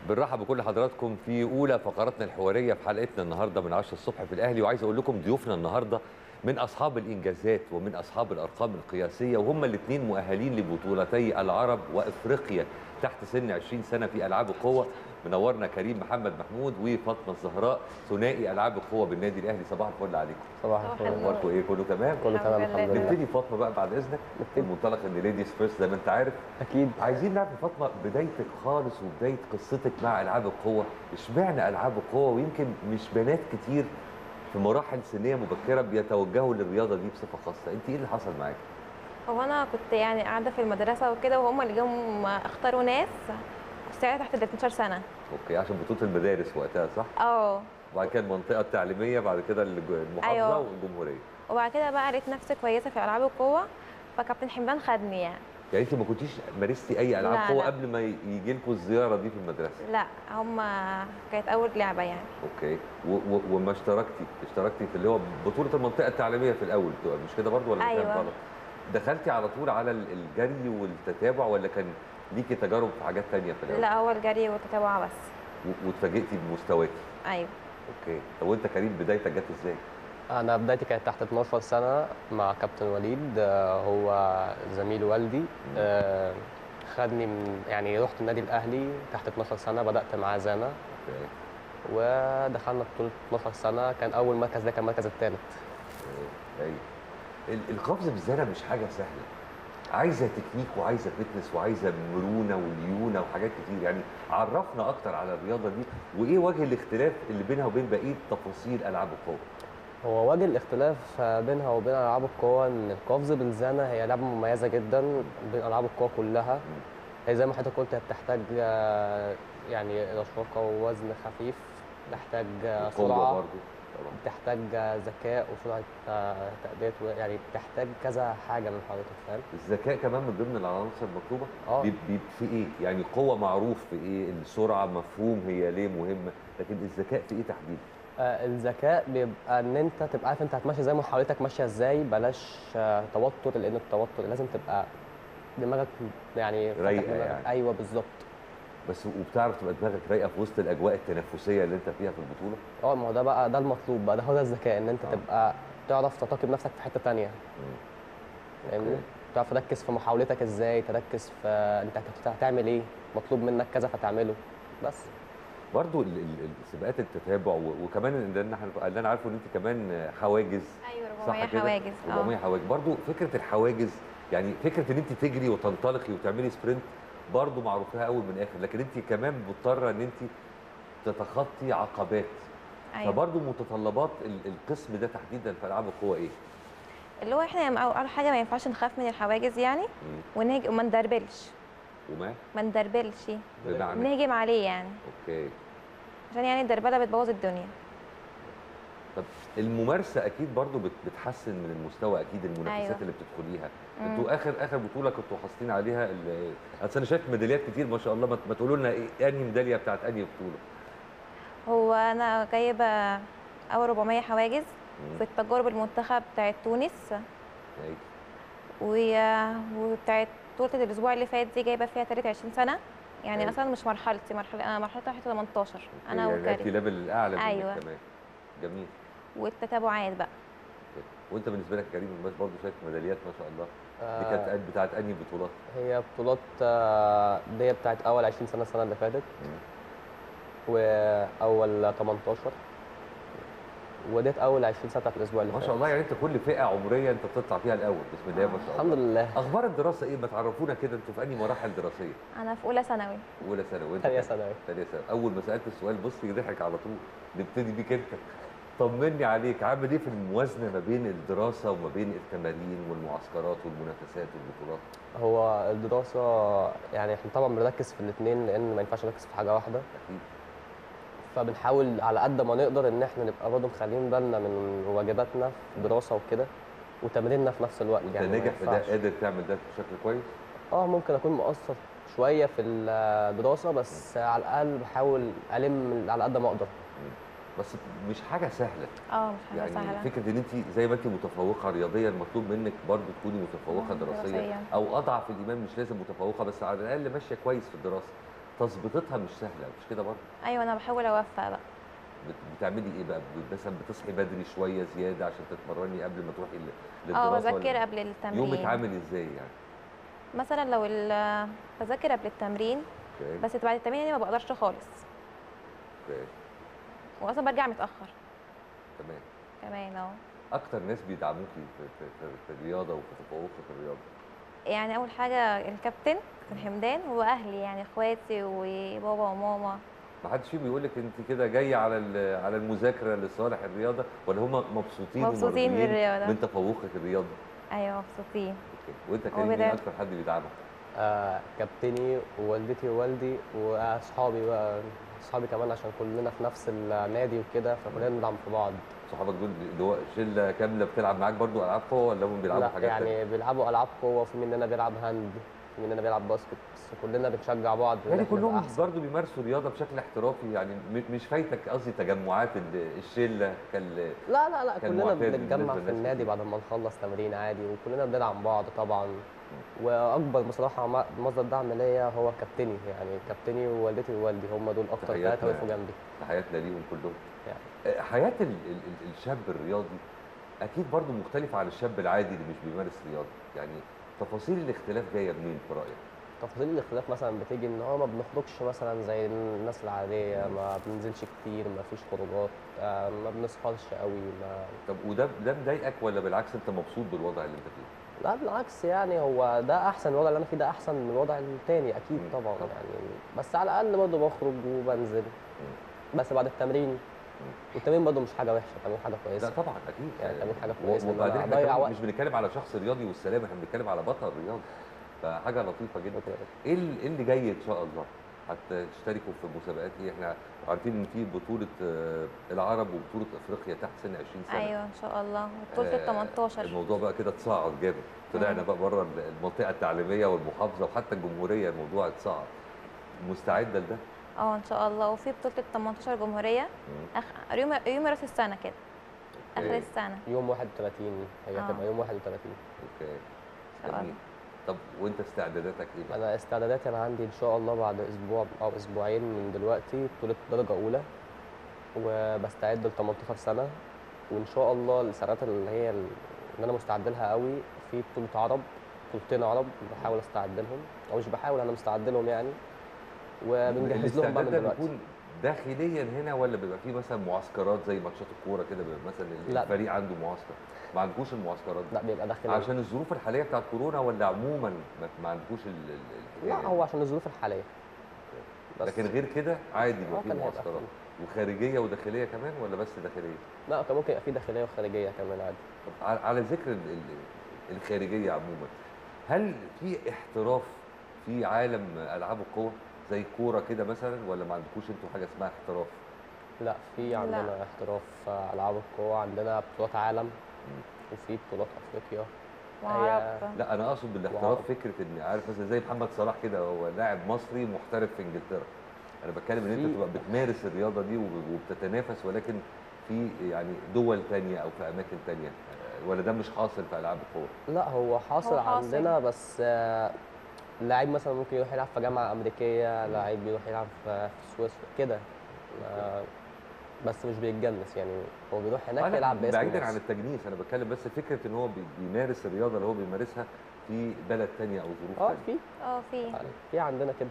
بنرحب بكل حضراتكم في اولى فقراتنا الحواريه في حلقتنا النهارده من 10 الصبح في الاهلي وعايز اقول لكم ضيوفنا النهارده من اصحاب الانجازات ومن اصحاب الارقام القياسيه وهم الاثنين مؤهلين لبطولتي العرب وافريقيا تحت سن 20 سنه في العاب القوه منورنا كريم محمد محمود وفاطمه الزهراء ثنائي العاب القوه بالنادي الاهلي صباح الفل عليكم صباح صباح الخير النور. اخباركم ايه كله تمام كله تمام الحمد الحمد لله نبتدي فاطمه بقى بعد اذنك نبتدي. المنطلق ان ليديز فيرست زي ما انت عارف اكيد عايزين نعرف يا فاطمه بدايتك خالص وبدايه قصتك مع العاب القوه اشمعنى العاب القوه ويمكن مش بنات كتير في مراحل سنيه مبكره بيتوجهوا للرياضه دي بصفه خاصه انت ايه اللي حصل معاك هو انا كنت يعني قاعده في المدرسه وكده وهم اللي جم اختاروا ناس ساعتها تحت ال 12 سنه اوكي عشان بطوله المدارس وقتها صح اه وبعد كده المنطقه التعليميه بعد كده الج- المحافظه أيوة. والجمهوريه وبعد كده بقى لقيت نفسي كويسه في العاب القوه فكابتن حمدان خدني يعني يعني انت ما كنتيش مارستي اي العاب لا، قوه لا. قبل ما يجي لكم الزياره دي في المدرسه لا هم كانت اول لعبه يعني اوكي و و وما اشتركتي اشتركتي في اللي هو بطوله المنطقه التعليميه في الاول بتبقى مش كده برضو ولا أنا فاهم أيوة. غلط دخلتي على طول على ال- الجري والتتابع ولا كان ليكي تجارب في حاجات تانية في الاول لا هو الجري والتتابع بس و- واتفاجئتي بمستواكي ايوه اوكي طب وانت كريم بدايتك جت ازاي انا بدايتي كانت تحت 12 سنه مع كابتن وليد آه، هو زميل والدي آه، خدني من يعني رحت النادي الاهلي تحت 12 سنه بدات معاه زانا اوكي ودخلنا بطوله 12 سنه كان اول مركز ده كان المركز الثالث اوكي ايوه ال- القفز بالزانه مش حاجه سهله عايزه تكنيك وعايزه فتنس وعايزه مرونه وليونه وحاجات كتير يعني عرفنا اكتر على الرياضه دي وايه وجه الاختلاف اللي بينها وبين بقيه تفاصيل العاب القوه هو وجه الاختلاف آه، بينها وبين العاب القوى ان القفز بالزانه هي لعبه مميزه جدا بين العاب القوى كلها هي زي ما حضرتك قلت هي بتحتاج آه، يعني رشاقه ووزن خفيف تحتاج آه، القوه سرعه برضو طبعا بتحتاج ذكاء وسرعه آه، تأدية و- يعني بتحتاج كذا حاجه من حضرتك فاهم الذكاء كمان من ضمن العناصر المطلوبه اه بيب- بيب في ايه يعني قوه معروف في ايه السرعه مفهوم هي ليه مهمه لكن الذكاء في ايه تحديدا آه، الذكاء بيبقى ان انت تبقى عارف انت هتمشي زي ما حضرتك ماشيه ازاي بلاش آه، توتر لان التوتر لازم تبقى دماغك يعني فاتح رايقة دماغك. يعني. ايوه بالظبط بس وبتعرف تبقى دماغك رايقه في وسط الاجواء التنافسيه اللي انت فيها في البطوله اه ما هو ده بقى ده المطلوب بقى ده هو ده الذكاء ان انت آه. تبقى تعرف تراقب نفسك في حته تانية فاهمني أوكي. تعرف تركز في محاولتك ازاي تركز في انت هت- هتعمل ايه مطلوب منك كذا فتعمله بس برضو ال- ال- السباقات التتابع و- وكمان اللي انا اللي انا عارفه ان انت كمان حواجز ايوه صح 400 كده؟ حواجز 400 حواجز برضو فكره الحواجز يعني فكره ان انت تجري وتنطلقي وتعملي سبرنت برضو معروفها قوي من الاخر لكن انت كمان مضطره ان انت تتخطي عقبات ايوه فبرضو متطلبات ال- القسم ده تحديدا في العاب القوه ايه؟ اللي هو احنا يا- اول حاجه ما ينفعش نخاف من الحواجز يعني مم. ونهج وما ندربلش وما ما ندربلش بمعنى نهجم عليه يعني اوكي عشان يعني الدربله بتبوظ الدنيا طب الممارسه اكيد برضو بت- بتحسن من المستوى اكيد المنافسات أيوة. اللي بتدخليها مم. انتوا اخر اخر بطوله كنتوا حاصلين عليها ال- اصل انا شايف ميداليات كتير ما شاء الله ما- ما تقولوا لنا ايه انهي ميداليه بتاعت انهي بطوله هو انا جايبه اول 400 حواجز مم. في التجارب المنتخب بتاعت تونس أيوة. و- وبتاعت بطوله الاسبوع اللي فات دي جايبه فيها 23 سنه يعني أيوة. اصلا مش مرحلتي مرحله انا مرحله تحت 18 انا يعني لعبتي وكريم ليفل الاعلى منك أيوة. كمان جميل والتتابعات بقى أوكي. وانت بالنسبه لك يا كريم بس برضه شايف ميداليات ما شاء الله دي آه، كانت قد- بتاعت انهي بطولات هي بطولات آه، دي بتاعت اول 20 سنه السنه اللي فاتت مم. واول 18 وديت اول 20 سنه بتاعت الاسبوع اللي ما فات شاء الله يعني انت كل فئه عمريه انت بتطلع فيها الاول بسم الله ما شاء الله الحمد لله اخبار الدراسه ايه ما تعرفونا كده انتوا في انهي مراحل دراسيه انا في اولى ثانوي اولى ثانوي وانت ثانيه كام؟ ثانوي ثانيه ثانوي اول ما سالت السؤال بصي ضحك على طول نبتدي بيك انت طمني عليك عامل ايه في الموازنه ما بين الدراسه وما بين التمارين والمعسكرات والمنافسات والبطولات هو الدراسه يعني احنا طبعا بنركز في الاثنين لان ما ينفعش نركز في حاجه واحده اكيد فبنحاول على قد ما نقدر ان احنا نبقى برضه مخلين بالنا من واجباتنا في الدراسه وكده وتمريننا في نفس الوقت انت يعني ما ناجح في ده ينفعش. قادر تعمل ده بشكل كويس اه ممكن اكون مقصر شويه في الدراسه بس على الاقل بحاول الم على قد ما اقدر بس مش حاجه سهله اه مش حاجه يعني سهله فكره ان انت زي ما انت متفوقه رياضيا مطلوب منك برضه تكوني متفوقه آه، دراسيا دراسياً. او اضعف الايمان مش لازم متفوقه بس على الاقل ماشيه كويس في الدراسه تظبيطتها مش سهله مش كده برضه ايوه انا بحاول اوفق بقى بت- بتعملي ايه بقى ب- مثلا بتصحي بدري شويه زياده عشان تتمرني قبل ما تروحي ل- اه للدراسه بذاكر ولا قبل التمرين يومك عامل ازاي يعني مثلا لو ال- بذاكر قبل التمرين اوكي بس بعد التمرين يعني ما بقدرش خالص اوكي واصلا برجع متاخر تمام كمان اه اكتر ناس بيدعموكي في, في, في, في الرياضه وفي تفوقك في الرياضه يعني اول حاجه الكابتن كابتن حمدان واهلي يعني اخواتي وبابا وماما ما حدش فيهم بيقول لك انت كده جايه على ال- على المذاكره لصالح الرياضه ولا هم مبسوطين مبسوطين ومرضيين بالرياضة. من تفوقك الرياضي ايوه مبسوطين اوكي وانت هو كريم مين بدأ- اكتر حد بيدعمك آه كابتني ووالدتي ووالدي واصحابي بقى اصحابي كمان عشان كلنا في نفس النادي وكده فكلنا بندعم في بعض صحابك دول اللي هو شله كامله بتلعب معاك برضو العاب قوه ولا هم بيلعبوا لا حاجات تانية؟ يعني بيلعبوا العاب قوه وفي مننا بيلعب هاند في مننا بيلعب باسكت بس كلنا بنشجع بعض إن يعني إحنا نبقى كلهم أحسن. برضو بيمارسوا رياضه بشكل احترافي يعني م- مش فايتك قصدي تجمعات ال- الشله كال لا لا لا كان كلنا معتاد بنتجمع بالنسبة في لناس النادي كتير. بعد ما نخلص تمرين عادي وكلنا بندعم بعض طبعا واكبر بصراحه م- مصدر دعم ليا هو كابتني يعني كابتني ووالدتي ووالدي هم دول اكتر تحياتنا ثلاثه وقفوا جنبي حياتنا ليهم كلهم يعني. آه، حياه ال ال ال الشاب الرياضي اكيد برضو مختلفه عن الشاب العادي اللي مش بيمارس رياضه يعني تفاصيل الاختلاف جايه منين في رايك تفاصيل الاختلاف مثلا بتيجي ان هو ما بنخرجش مثلا زي الناس العاديه ما بننزلش كتير ما فيش خروجات آه، ما بنسهرش قوي ما طب وده ده مضايقك ولا بالعكس انت مبسوط بالوضع اللي انت فيه لا بالعكس يعني هو ده احسن الوضع اللي انا فيه ده احسن من الوضع التاني اكيد مم. طبعا طبعا. يعني بس على الاقل برضه بخرج وبنزل بس بعد التمرين والتمرين برضه مش حاجه وحشه التمرين حاجه لا كويسه طبعا اكيد يعني تعمل حاجة و- كويسة إن أنا وبعدين احنا أضيع كمان وقت. مش بنتكلم على شخص رياضي والسلام احنا بنتكلم على بطل رياضي فحاجه لطيفه جدا وكده. ايه ال- إيه اللي جاي ان شاء الله هتشتركوا في مسابقات ايه احنا عارفين ان في بطوله آه، العرب وبطوله افريقيا تحت سن 20 سنه ايوه ان شاء الله بطوله ال آه، 18 الموضوع بقى كده اتصاعد جامد طلعنا مم. بقى بره المنطقه التعليميه والمحافظه وحتى الجمهوريه الموضوع اتصاعد مستعده لده اه ان شاء الله وفي بطوله ال 18 جمهوريه مم. أخ... يوم يوم راس السنه كده اخر أوكي. السنه يوم 31 هي آه. هتبقى يوم 31 اوكي ان شاء الله جميل طب وانت استعداداتك ايه بقى؟ انا استعداداتي انا عندي ان شاء الله بعد اسبوع او اسبوعين من دلوقتي بطوله درجه اولى وبستعد ل 18 سنه وان شاء الله السنوات اللي هي اللي انا مستعد لها قوي في بطوله عرب بطولتين عرب بحاول استعد لهم او مش بحاول انا مستعد لهم يعني وبنجهز لهم بقى الاستعداد من ده دلوقتي بيكون داخليا هنا ولا بيبقى فيه مثلا معسكرات زي ماتشات الكوره كده بيبقى مثلا لا. الفريق عنده معسكر ما عندكوش المعسكرات دي لا بيبقى داخل عشان الظروف الحاليه بتاعت كورونا ولا عموما ما, ما عندكوش ال ال- الحكاية لا هو عشان الظروف الحاليه بس لكن غير كده عادي بيبقى آه، فيه كان هيبقى معسكرات فيه. وخارجيه وداخليه كمان ولا بس داخليه؟ لا كان ممكن يبقى في داخليه وخارجيه كمان عادي طب على- على ذكر ال- ال- الخارجيه عموما هل في احتراف في عالم العاب القوى زي الكوره كده مثلا ولا ما عندكوش انتوا حاجه اسمها احتراف؟ لا في لا. عندنا احتراف في العاب القوى عندنا بطولات عالم وفي بطولات افريقيا وعرب لا انا اقصد بالاحتراف واو. فكره ان عارف مثلا زي محمد صلاح كده هو لاعب مصري محترف في انجلترا انا بتكلم ان انت في- تبقى بتمارس الرياضه دي وب- وبتتنافس ولكن في يعني دول تانية او في اماكن تانية آه، ولا ده مش حاصل في العاب القوى لا هو حاصل, هو حاصل. عندنا بس آه، اللاعب مثلا ممكن يروح يلعب في جامعه امريكيه لاعب بيروح يلعب في في سويسرا كده آه، بس مش بيتجنس يعني هو بيروح آه، هناك لا، يلعب باسم بعيدا عن مصر. التجنيس انا بتكلم بس فكره ان هو بي- بيمارس الرياضه اللي هو بيمارسها في بلد تانية او ظروف اه تانية في اه في في عندنا كده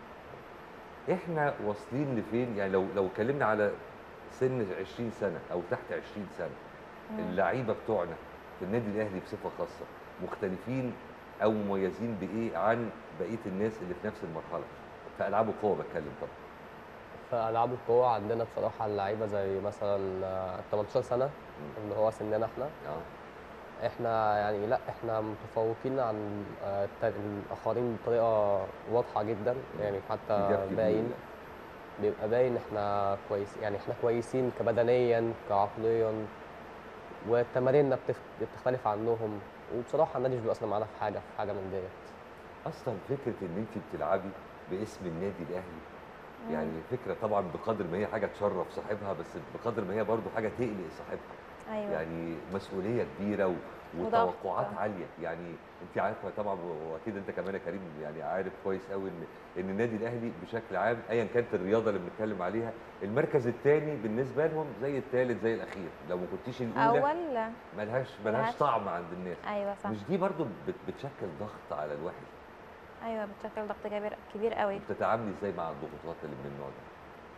احنا واصلين لفين يعني لو لو اتكلمنا على سن 20 سنه او تحت 20 سنه مم. اللعيبه بتوعنا في النادي الاهلي بصفه خاصه مختلفين او مميزين بايه عن بقيه الناس اللي في نفس المرحله في العاب القوه بتكلم طبعا في العاب القوى عندنا بصراحه اللعيبه زي مثلا آه، 18 سنه اللي هو سننا احنا اه احنا يعني لا احنا متفوقين عن آه، الت- الاخرين بطريقه واضحه جدا يعني إيجاب حتى كبير. باين بيبقى باين احنا كويس يعني احنا كويسين كبدنيا كعقليا وتماريننا بتف- بتختلف عنهم وبصراحه النادي مش بيأثر معانا في حاجه في حاجه من ديت اصلا فكره ان انت بتلعبي باسم النادي الاهلي مم. يعني فكره طبعا بقدر ما هي حاجه تشرف صاحبها بس بقدر ما هي برضو حاجه تقلق صاحبها ايوه يعني مسؤوليه كبيره و... وضغط. وتوقعات عاليه يعني انت عارفه طبعا واكيد انت كمان يا كريم يعني عارف كويس قوي ان ان النادي الاهلي بشكل عام ايا كانت الرياضه اللي بنتكلم عليها المركز الثاني بالنسبه لهم زي الثالث زي الاخير لو ما كنتيش الاولى اول ملهاش ملهاش ملهاش. طعم عند الناس ايوه صح مش دي برضو بت... بتشكل ضغط على الواحد ايوه بتشكل ضغط كبير كبير قوي بتتعاملي ازاي مع الضغوطات اللي من النوع ده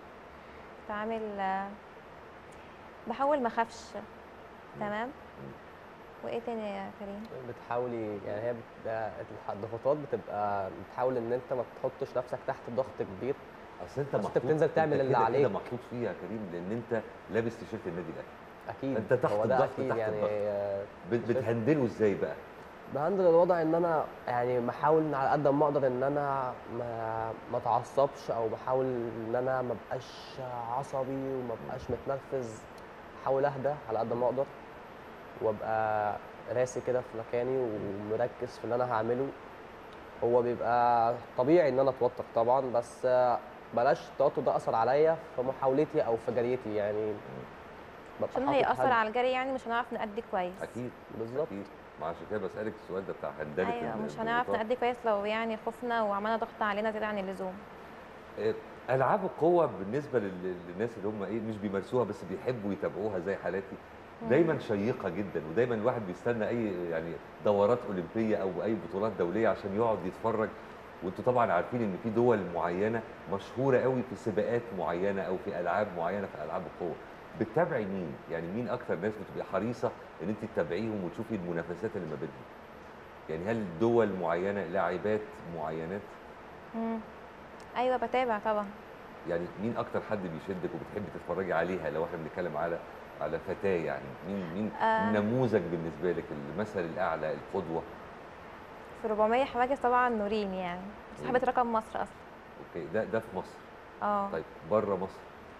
بتعامل آه، بحاول ما اخافش تمام وايه تاني يا كريم بتحاولي يعني هي بت- الح- الضغوطات بتبقى بتحاول ان انت ما تحطش نفسك تحت ضغط كبير اصل انت بس انت محطوط بتنزل تعمل انت اللي كده- عليك. كده محطوط فيها يا كريم لان انت لابس تيشيرت النادي الاهلي اكيد انت تحت هو ده الضغط، اكيد تحت يعني الضغط. آه، بت- بتهندله ازاي بقى بهندل الوضع ان انا يعني بحاول إن على قد ما اقدر ان انا ما ما اتعصبش او بحاول ان انا ما ابقاش عصبي وما ابقاش متنرفز احاول اهدى على قد ما اقدر وابقى راسي كده في مكاني ومركز في اللي انا هعمله هو بيبقى طبيعي ان انا اتوتر طبعا بس آه، بلاش التوتر ده اثر عليا في محاولتي او في جريتي يعني ببقى عشان حاطط هيأثر هدف. على الجري يعني مش هنعرف نأدي كويس اكيد بالظبط اكيد ما عشان كده بسالك السؤال ده بتاع هندله ايوه ال- مش هنعرف الضغوطات. نأدي كويس لو يعني خفنا وعملنا ضغط علينا زيادة عن اللزوم آه، العاب القوه بالنسبه لل- للناس اللي هم ايه مش بيمارسوها بس بيحبوا يتابعوها زي حالاتي دايما شيقه جدا ودايما الواحد بيستنى اي يعني دورات اولمبيه او اي بطولات دوليه عشان يقعد يتفرج وانتوا طبعا عارفين ان في دول معينه مشهوره قوي في سباقات معينه او في العاب معينه في العاب القوه بتتابعي مين يعني مين اكتر ناس بتبقى حريصه ان انت تتابعيهم وتشوفي المنافسات اللي ما بينهم يعني هل دول معينه لاعبات معينات مم. ايوه بتابع طبعا يعني مين اكتر حد بيشدك وبتحبي تتفرجي عليها لو احنا بنتكلم على على فتاه يعني مين مين آه. نموذج بالنسبه لك المثل الاعلى القدوه في 400 حواجز طبعا نورين يعني صاحبة رقم مصر اصلا اوكي ده ده في مصر اه طيب بره مصر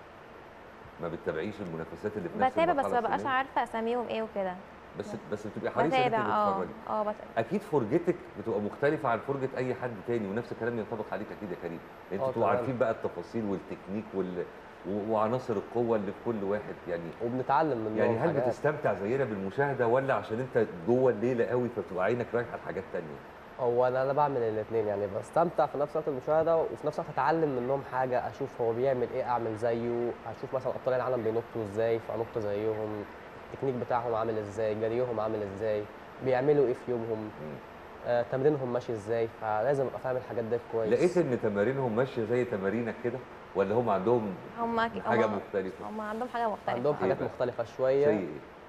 ما بتتابعيش المنافسات اللي في نفس بتابع بس المرحلة ما بقاش السنية؟ عارفه اساميهم ايه وكده بس بس بتبقي حريصه ان بتابع انت اه تتفرجي اه بتابع اكيد فرجتك بتبقى مختلفه عن فرجه اي حد تاني ونفس الكلام ينطبق عليك اكيد يا كريم انتوا اه بتبقوا طبعاً. عارفين بقى التفاصيل والتكنيك وال و- وعناصر القوه اللي في كل واحد يعني وبنتعلم منهم يعني هل حاجات. بتستمتع زينا بالمشاهده ولا عشان انت جوه الليله قوي فبتبقى عينك رايحه لحاجات تانية هو انا انا بعمل الاثنين يعني بستمتع في نفس الوقت بالمشاهده وفي نفس الوقت اتعلم منهم حاجه اشوف هو بيعمل ايه اعمل زيه اشوف مثلا ابطال العالم بينطوا ازاي فانط زيهم التكنيك بتاعهم عامل ازاي جريهم عامل ازاي بيعملوا ايه في يومهم مم. آه، تمرينهم ماشي ازاي فلازم ابقى فاهم الحاجات دي كويس لقيت ان تمارينهم ماشيه زي تمارينك كده ولا هم عندهم هم حاجه مختلفه هم عندهم حاجه مختلفه عندهم إيه حاجات بقى؟ مختلفه زي شويه ايه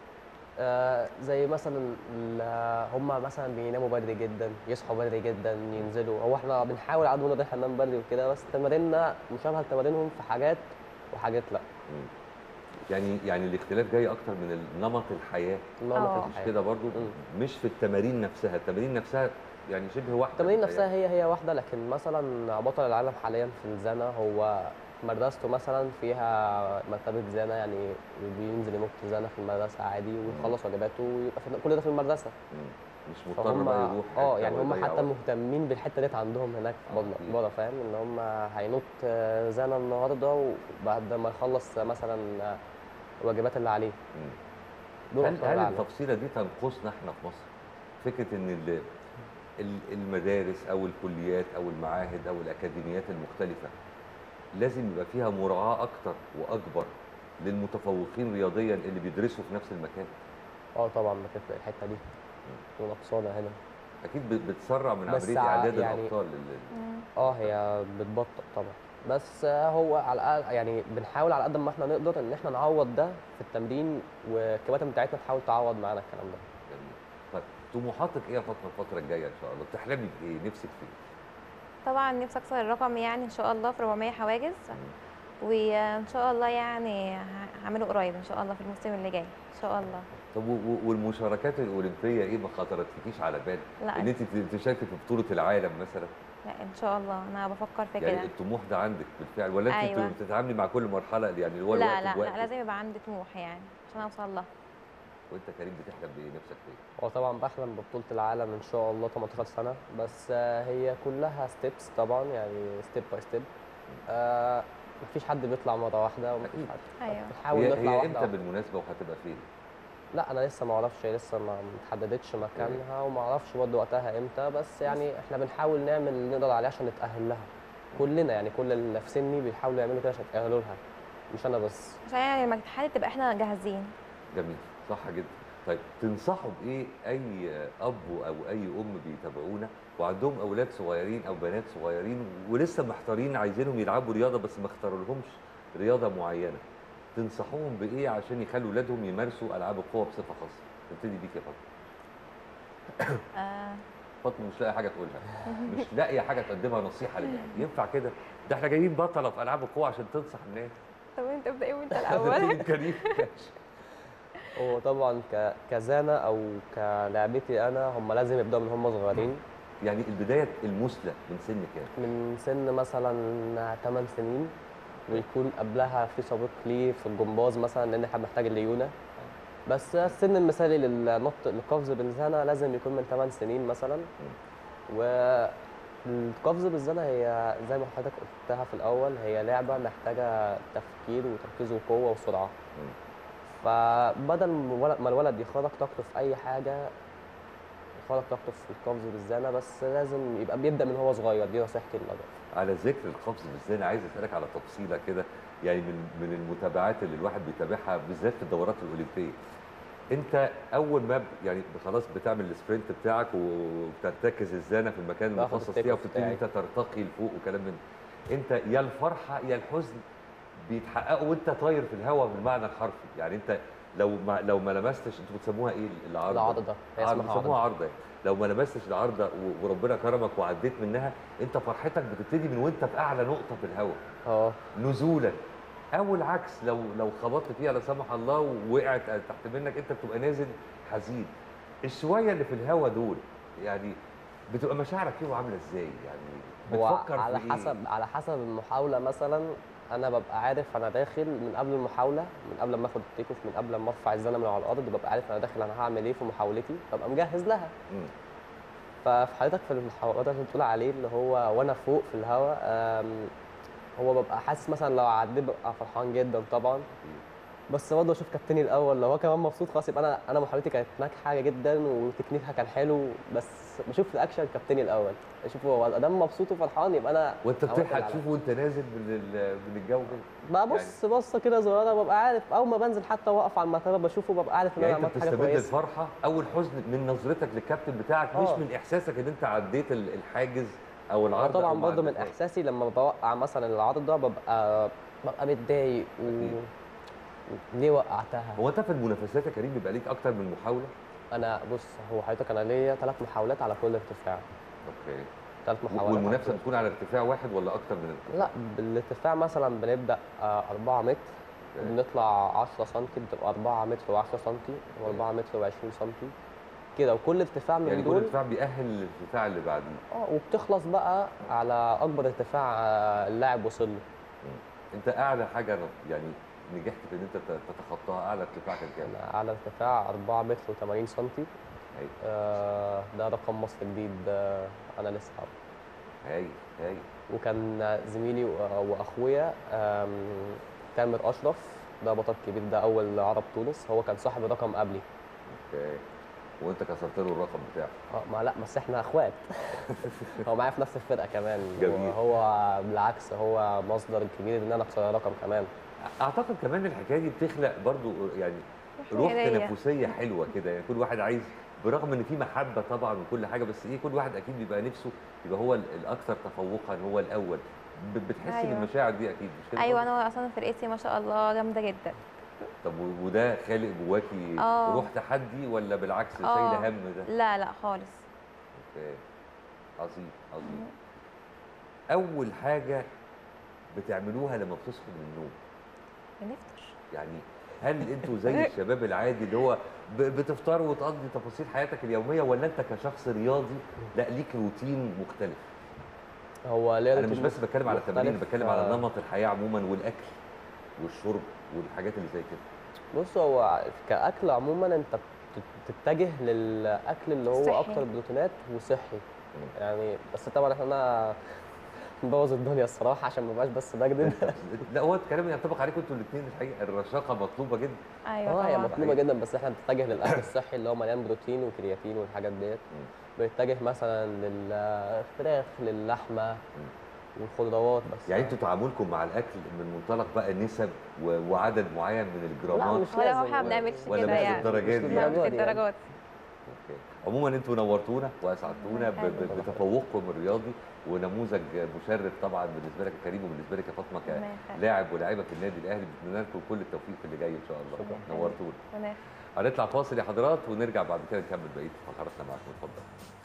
آه، زي مثلا ال- هم مثلا بيناموا بدري جدا يصحوا بدري جدا ينزلوا هو احنا بنحاول على قد ما نقدر احنا ننام بدري وكده بس تماريننا مشابهه لتمارينهم في حاجات وحاجات لا مم. يعني يعني الاختلاف جاي اكتر من نمط الحياه نمط آه. مش الحياة. كده برضو مم. مش في التمارين نفسها التمارين نفسها يعني شبه واحده التمارين متهيألي. نفسها هي هي واحده لكن مثلا بطل العالم حاليا في الزنا هو مدرسته مثلا فيها مرتبه زنا يعني بينزل ينط زنا في المدرسه عادي ويخلص واجباته ويبقى في كل ده في المدرسه مم. مش مضطر فهم بقى يروح اه حتة يعني هم ويضيع حتى وقت. مهتمين بالحته ديت عندهم هناك آه، بره أكيد. بره فاهم ان هم هينط آه، زنا النهارده وبعد ما يخلص مثلا آه، الواجبات اللي عليه مم. دول هل أبطال هل العالم. التفصيله دي تنقصنا احنا في مصر؟ فكره ان ال- ال- المدارس او الكليات او المعاهد او الاكاديميات المختلفه لازم يبقى فيها مراعاه اكتر واكبر للمتفوقين رياضيا اللي بيدرسوا في نفس المكان اه طبعا بتفرق الحته دي ونقصانه هنا اكيد بت- بتسرع من بس عمليه ع- اعداد يعني- الابطال لل- مم. اه هي بتبطئ طبعا بس آه، هو على الاقل يعني بنحاول على قد ما احنا نقدر ان احنا نعوض ده في التمرين والكباتن بتاعتنا تحاول تعوض معانا الكلام ده جميل. طيب طموحاتك ايه يا فاطمه الفتره الجايه ان شاء الله؟ بتحلمي بايه؟ نفسك في ايه؟ طبعا نفسي اكسر الرقم يعني ان شاء الله في 400 حواجز وان شاء الله يعني ه- هعمله قريب ان شاء الله في الموسم اللي جاي ان شاء الله طب و- و- والمشاركات الاولمبيه ايه ما خطرتلكيش على بال؟ لا ان انت ت- تشاركي في بطوله العالم مثلا؟ لا ان شاء الله انا بفكر في يعني كده الطموح ده عندك بالفعل ولا انت أيوة. أيوة. بتتعاملي مع كل مرحله يعني اللي هو لا الوقت لا بوقته لا لازم يبقى عندي طموح يعني عشان اوصل لها وانت كريم بتحلم بايه نفسك بايه؟ هو طبعا بحلم ببطولة العالم ان شاء الله 18 سنة بس آه، هي كلها ستيبس طبعا يعني ستيب باي ستيب مفيش حد بيطلع مرة واحدة ومفيش أكيد. حد ايوه بنحاول هي, نطلع هي واحدة امتى واحدة. بالمناسبه وهتبقى فين؟ لا انا لسه ما اعرفش لسه ما اتحددتش مكانها وما اعرفش برضه وقتها امتى بس يعني احنا بنحاول نعمل اللي نقدر عليه عشان نتاهل لها كلنا يعني كل اللي في سني بيحاولوا يعملوا كده عشان يتاهلوا لها مش انا بس عشان يعني لما تتحدد تبقى احنا جاهزين جميل صح جدا طيب تنصحوا بايه اي اب او اي ام بيتابعونا وعندهم اولاد صغيرين او بنات صغيرين ولسه محتارين عايزينهم يلعبوا رياضه بس ما اختاروا لهمش رياضه معينه تنصحوهم بايه عشان يخلوا اولادهم يمارسوا العاب القوه بصفه خاصه نبتدي بيك يا فاطمه آه فاطمه مش لاقي حاجه تقولها مش لاقيه حاجه تقدمها نصيحه للعيال ينفع كده ده احنا جايين بطله في العاب القوه عشان تنصح الناس طب انت ابدا ايه وانت الاول كريم هو طبعا ك... كزانة او كلعبتي انا هم لازم يبداوا من هم صغيرين يعني البدايه المثلى من سن كام من سن مثلا 8 سنين ويكون قبلها في سابق ليه في الجمباز مثلا لان احنا بنحتاج الليونه بس السن المثالي للنط القفز بالزانه لازم يكون من 8 سنين مثلا والقفز بالزانه هي زي ما حضرتك قلتها في الاول هي لعبه محتاجه تفكير وتركيز وقوه وسرعه فبدل ما الولد يخرج طاقته في اي حاجه يخرج طاقته في القفز بالزانه بس لازم يبقى بيبدا من هو صغير دي نصيحتي للأجر على ذكر القفز بالزنا عايز اسالك على تفصيله كده يعني من من المتابعات اللي الواحد بيتابعها بالذات في الدورات الاولمبيه انت اول ما ب- يعني خلاص بتعمل السبرنت بتاعك وبترتكز الزانه في المكان باخد المخصص التيك فيها أوف وبتبتدي بتاعي. انت ترتقي لفوق وكلام من ده. انت يا الفرحه يا الحزن بيتحققوا وانت طاير في الهواء بالمعنى الحرفي يعني انت لو ما لو ما لمستش انتوا بتسموها ايه العارضه العارضه هي عارضة، اسمها بيسموها عارضه عارضه لو ما لمستش العارضه و- وربنا كرمك وعديت منها انت فرحتك بتبتدي من وانت في اعلى نقطه في الهواء اه نزولا او العكس لو لو خبطت فيها لا سمح الله ووقعت تحت منك انت بتبقى نازل حزين الشويه اللي في الهواء دول يعني بتبقى مشاعرك فيهم عامله ازاي يعني هو بتفكر على في إيه؟ حسب على حسب المحاوله مثلا انا ببقى عارف انا داخل من قبل المحاوله من قبل ما اخد التيك اوف من قبل ما ارفع الزنه من على الارض ببقى عارف انا داخل انا هعمل ايه في محاولتي ببقى مجهز لها مم. ففي حضرتك في المحاولات اللي بتقول عليه اللي هو وانا فوق في الهواء آم، هو ببقى حاسس مثلا لو عديت ببقى فرحان جدا طبعا بس برضه اشوف كابتني الاول لو هو كمان مبسوط خلاص يبقى انا انا محاولتي كانت ناجحه جدا وتكنيكها كان حلو بس بشوف في الاكشن كابتني الاول اشوف هو ادام مبسوط وفرحان يبقى انا وانت عملت اللي بتلحق عليا. تشوفه وانت نازل من ال- من الجو كده ببص بصه كده صغيره ببقى عارف اول ما بنزل حتى واقف على المرتبه بشوفه ببقى عارف ان انا يعني انت عملت حاجه بتستمد كويسه الفرحه او الحزن من نظرتك للكابتن بتاعك مش آه. من احساسك ان انت عديت ال- الحاجز او العرض طبعا أو ما برضه من عديتهاش. احساسي لما بوقع مثلا العارضه ببقى ببقى متضايق و... أكيد. ليه وقعتها هو انت في المنافسات يا كريم بيبقى ليك اكتر من محاوله انا بص هو حضرتك انا ليا ثلاث محاولات على كل ارتفاع اوكي ثلاث محاولات والمنافسه على بتكون على ارتفاع واحد ولا اكتر من كل- لا بالارتفاع مثلا بنبدا 4 متر وبنطلع 10 سم بتبقى 4 متر و10 سم و4 متر و20 سم كده وكل ارتفاع من يعني كل دول ارتفاع بيأهل للارتفاع اللي بعديه اه وبتخلص بقى على اكبر ارتفاع آه، اللاعب وصل له انت اعلى حاجه ن- يعني نجحت في ان انت ت- تتخطاها اعلى ارتفاع كان كام؟ أنا اعلى ارتفاع 4 متر و80 سم هاي آه، ده رقم مصر جديد آه، انا لسه عارفه. هاي هاي وكان زميلي و- واخويا آم، تامر اشرف ده بطل كبير ده اول عرب تونس هو كان صاحب الرقم قبلي اوكي وانت كسرت له الرقم بتاعه اه ما لا بس احنا اخوات هو معايا في نفس الفرقه كمان جميل. هو بالعكس هو مصدر الكبير ان انا اكسر الرقم كمان اعتقد كمان الحكايه دي بتخلق برضو يعني روح هدية. تنافسيه حلوه كده يعني كل واحد عايز برغم ان في محبه طبعا وكل حاجه بس ايه كل واحد اكيد بيبقى نفسه يبقى هو ال- الاكثر تفوقا هو الاول ب- بتحس أيوة. بالمشاعر دي اكيد مش كده ايوه برضو؟ انا اصلا فرقتي ما شاء الله جامده جدا طب و- وده خالق جواكي آه. روح تحدي ولا بالعكس آه. شايله هم ده لا لا خالص اوكي عظيم عظيم اول حاجه بتعملوها لما بتصحوا من النوم بنفطر يعني هل انتوا زي الشباب العادي اللي هو ب- بتفطر وتقضي تفاصيل حياتك اليوميه ولا انت كشخص رياضي لا ليك روتين مختلف هو ليه انا مش بس بتكلم على التمارين مختلف، بتكلم على آه، نمط الحياه عموما والاكل والشرب والحاجات اللي زي كده بص هو كاكل عموما انت بت- تتجه للاكل اللي هو صحي. اكتر بروتينات وصحي مم. يعني بس طبعا احنا مبوظ الدنيا الصراحه عشان ما بقاش بس بكذب لا هو الكلام ينطبق عليكم انتوا الاثنين الحقيقه الرشاقه مطلوبه جدا ايوه اه هي طبعا مطلوبه جدا بس احنا بنتجه للاكل الصحي اللي هو مليان بروتين وكرياتين والحاجات ديت بنتجه مثلا للفراخ للحمه والخضروات بس يعني انتوا تعاملكم مع الاكل من منطلق بقى نسب و- وعدد معين من الجرامات مش ولا هو لازم. احنا ما بنعملش ولا كده مش يعني للدرجات مش دي لا، يعني. مش للدرجات دي يعني. للدرجات أوكي. عموما انتوا نورتونا واسعدتونا ب- ب- حلو. بتفوقكم الرياضي ونموذج مشرف طبعا بالنسبه لك يا كريم وبالنسبه لك يا فاطمه ربنا يخليك. كلاعب ولاعيبه في النادي الاهلي بنتمنى لكم كل التوفيق في اللي جاي ان شاء الله شكراً. نورتونا ربنا يخليك. هنطلع فاصل يا حضرات ونرجع بعد كده نكمل بقيه فقراتنا معاكم اتفضل